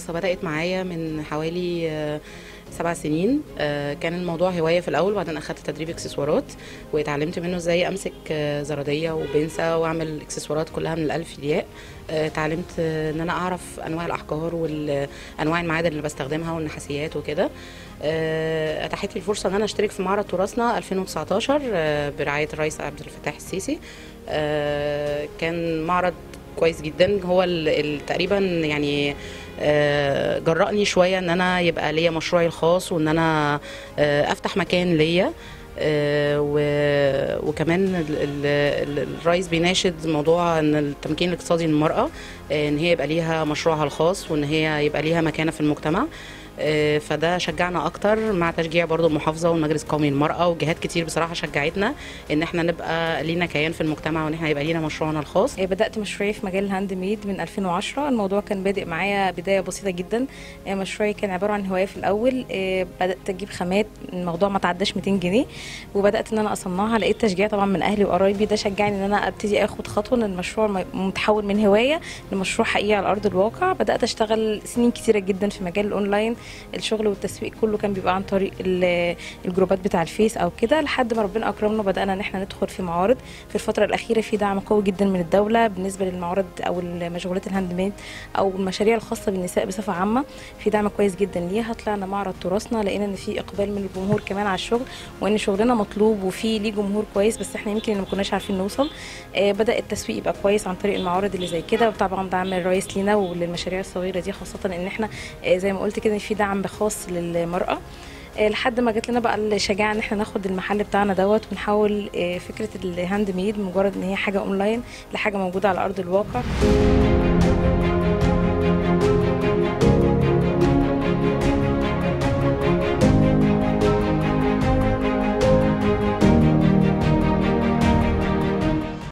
القصة بدأت معايا من حوالي آه، سبع سنين آه، كان الموضوع هواية في الأول وبعدين أخدت تدريب إكسسوارات واتعلمت منه إزاي أمسك آه، زرادية وبنسة وأعمل إكسسوارات كلها من الألف للياء آه، اتعلمت آه، إن أنا أعرف أنواع الأحجار وأنواع المعادن اللي بستخدمها والنحاسيات وكده آه، أتاحت لي الفرصة إن أنا أشترك في معرض تراثنا 2019 آه، برعاية الرئيس عبد الفتاح السيسي آه، كان معرض كويس جدا هو ال- ال- تقريبا يعني آه، جرأني شويه ان انا يبقى ليا مشروعي الخاص وان انا آه، افتح مكان ليا آه، و- وكمان ال- ال- ال- الرئيس بيناشد موضوع ان التمكين الاقتصادي للمراه آه، ان هي يبقى ليها مشروعها الخاص وان هي يبقى ليها مكانه في المجتمع آه، فده شجعنا اكتر مع تشجيع برضو المحافظه والمجلس القومي للمراه وجهات كتير بصراحه شجعتنا ان احنا نبقى لينا كيان في المجتمع وان احنا يبقى لينا مشروعنا الخاص آه، بدأت مشروعي في مجال الهاند ميد من 2010 الموضوع كان بادئ معايا بداية بسيطة جدا آه، مشروعي كان عبارة عن هواية في الأول آه، بدأت أجيب خامات الموضوع ما تعداش 200 جنيه وبدأت إن أنا أصنعها لقيت تشجيع طبعا من أهلي وقرايبي ده شجعني إن أنا أبتدي آخد خطوة إن المشروع م- متحول من هواية لمشروع حقيقي على أرض الواقع بدأت أشتغل سنين كتيرة جدا في مجال الأونلاين الشغل والتسويق كله كان بيبقى عن طريق ال- الجروبات بتاع الفيس أو كده لحد ما ربنا أكرمنا وبدأنا إن احنا ندخل في معارض في الفترة الأخيرة في دعم قوي جدا من الدولة بالنسبة للمعارض أو المشغولات الهاند ميد أو المشاريع الخاصة بالنساء بصفة عامة في دعم كويس جدا ليها طلعنا معرض تراثنا لقينا إن في إقبال من الجمهور كمان على الشغل وإن شغلنا مطلوب وفي ليه جمهور كويس بس احنا يمكن اللي ما كناش عارفين نوصل آه بدأ التسويق يبقى كويس عن طريق المعارض اللي زي كده وطبعا دعم الرئيس لينا وللمشاريع الصغيرة دي خاصة إن احنا آه زي ما قلت كده في دعم خاص للمرأة آه، لحد ما جات لنا بقى الشجاعه ان احنا ناخد المحل بتاعنا دوت ونحول آه، فكره الهاند ميد مجرد ان هي حاجه اونلاين لحاجه موجوده على ارض الواقع